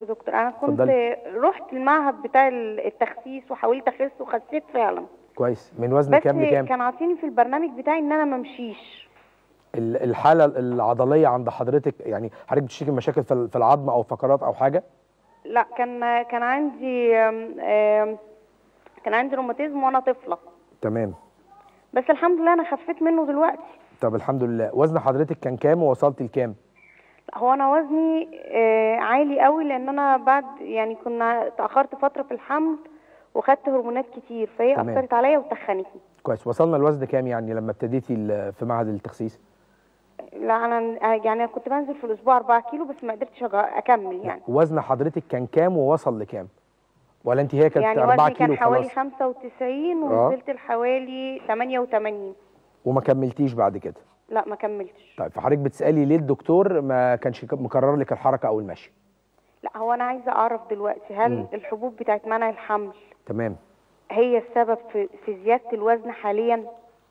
دكتور انا كنت اتفضلي. رحت المعهد بتاع التخسيس وحاولت اخس وخسيت فعلا كويس من وزن بس كام لكام كان عاطيني في البرنامج بتاعي ان انا ما امشيش ال- الحاله العضليه عند حضرتك يعني حضرتك بتشتكي من مشاكل في ال- في العظم او فقرات او حاجه لا كان كان عندي آم، آم، كان عندي روماتيزم وانا طفله تمام بس الحمد لله انا خفيت منه دلوقتي طب الحمد لله وزن حضرتك كان كام ووصلت لكام لا، هو انا وزني آه، عالي قوي لان انا بعد يعني كنا اتاخرت فتره في الحمل وخدت هرمونات كتير فهي تمام. اثرت عليا وتخنتني كويس وصلنا لوزن كام يعني لما ابتديتي ال- في معهد التخسيس لا انا يعني أنا كنت بنزل في الاسبوع 4 كيلو بس ما قدرتش أج- اكمل يعني وزن حضرتك كان كام ووصل لكام ولا انت هي كانت يعني 4 وزني كان كيلو حوالي خلاص 95 آه. ونزلت لحوالي 88 وما كملتيش بعد كده لا ما كملتش طيب فحضرتك بتسالي ليه الدكتور ما كانش مكرر لك الحركه او المشي لا هو انا عايزه اعرف دلوقتي هل مم. الحبوب بتاعت منع الحمل تمام هي السبب في في زياده الوزن حاليا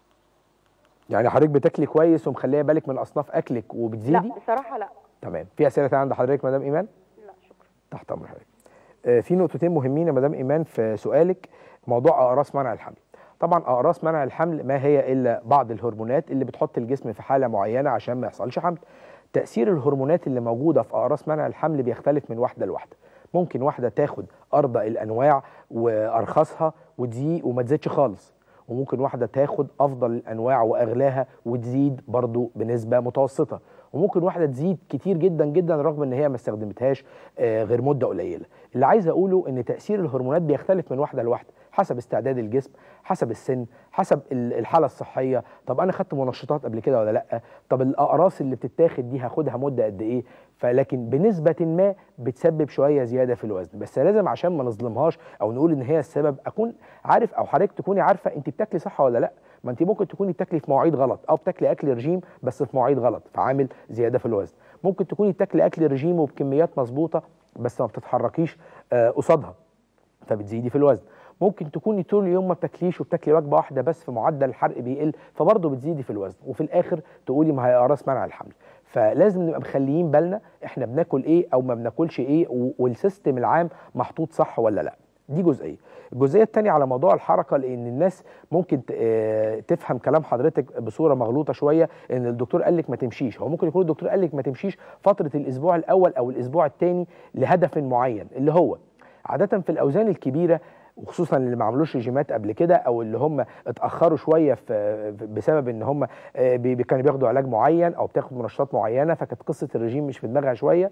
يعني حضرتك بتاكلي كويس ومخليه بالك من اصناف اكلك وبتزيدي لا بصراحه لا تمام في اسئله تانية عند حضرتك مدام ايمان لا شكرا تحت امر حضرتك آه، في نقطتين مهمين يا مدام ايمان في سؤالك موضوع اقراص منع الحمل طبعا اقراص منع الحمل ما هي الا بعض الهرمونات اللي بتحط الجسم في حاله معينه عشان ما يحصلش حمل تاثير الهرمونات اللي موجوده في اقراص منع الحمل بيختلف من واحده لواحده ممكن واحده تاخد ارضى الانواع وارخصها وتزيد وما تزيدش خالص وممكن واحده تاخد افضل الانواع واغلاها وتزيد برضو بنسبه متوسطه وممكن واحده تزيد كتير جدا جدا رغم ان هي ما استخدمتهاش آه، غير مده قليله اللي عايز اقوله ان تاثير الهرمونات بيختلف من واحده لواحده حسب استعداد الجسم حسب السن حسب ال- الحاله الصحيه طب انا خدت منشطات قبل كده ولا لا طب الاقراص اللي بتتاخد دي هاخدها مده قد ايه فلكن بنسبه ما بتسبب شويه زياده في الوزن بس لازم عشان ما نظلمهاش او نقول ان هي السبب اكون عارف او حضرتك تكوني عارفه انت بتاكلي صح ولا لا ما انت ممكن تكوني بتاكلي في مواعيد غلط او بتاكلي اكل رجيم بس في مواعيد غلط فعامل زياده في الوزن ممكن تكوني بتاكلي اكل رجيم وبكميات مظبوطه بس ما بتتحركيش آه، قصادها فبتزيدي في الوزن ممكن تكوني طول اليوم ما بتاكليش وبتاكلي وجبه واحده بس في معدل الحرق بيقل فبرضه بتزيدي في الوزن وفي الاخر تقولي ما هي اقراص منع الحمل فلازم نبقى مخليين بالنا احنا بناكل ايه او ما بناكلش ايه و- والسيستم العام محطوط صح ولا لا دي جزئيه الجزئيه الثانيه على موضوع الحركه لان الناس ممكن ت- آه، تفهم كلام حضرتك بصوره مغلوطه شويه ان الدكتور قال لك ما تمشيش هو ممكن يكون الدكتور قال لك ما تمشيش فتره الاسبوع الاول او الاسبوع الثاني لهدف معين اللي هو عاده في الاوزان الكبيره وخصوصا اللي ما عملوش ريجيمات قبل كده او اللي هم اتاخروا شويه في في- بسبب ان هم آه، بي- بي- كانوا بياخدوا علاج معين او بتاخد منشطات معينه فكانت قصه الرجيم مش في دماغها شويه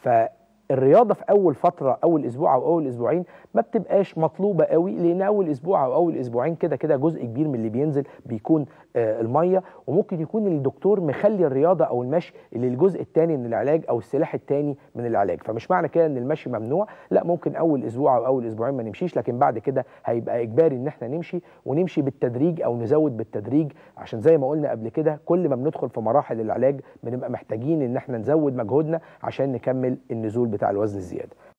فالرياضه في اول فتره اول اسبوع او اول اسبوعين ما بتبقاش مطلوبه قوي لان اول اسبوع او اول اسبوعين كده كده جزء كبير من اللي بينزل بيكون آه، الميه وممكن يكون الدكتور مخلي الرياضه او المشي اللي الجزء الثاني من العلاج او السلاح الثاني من العلاج فمش معنى كده ان المشي ممنوع لا ممكن اول اسبوع او اول اسبوعين ما نمشيش لكن بعد كده هيبقى اجباري ان احنا نمشي ونمشي بالتدريج او نزود بالتدريج عشان زي ما قلنا قبل كده كل ما بندخل في مراحل العلاج بنبقى محتاجين ان احنا نزود مجهودنا عشان نكمل النزول بتاع الوزن الزياده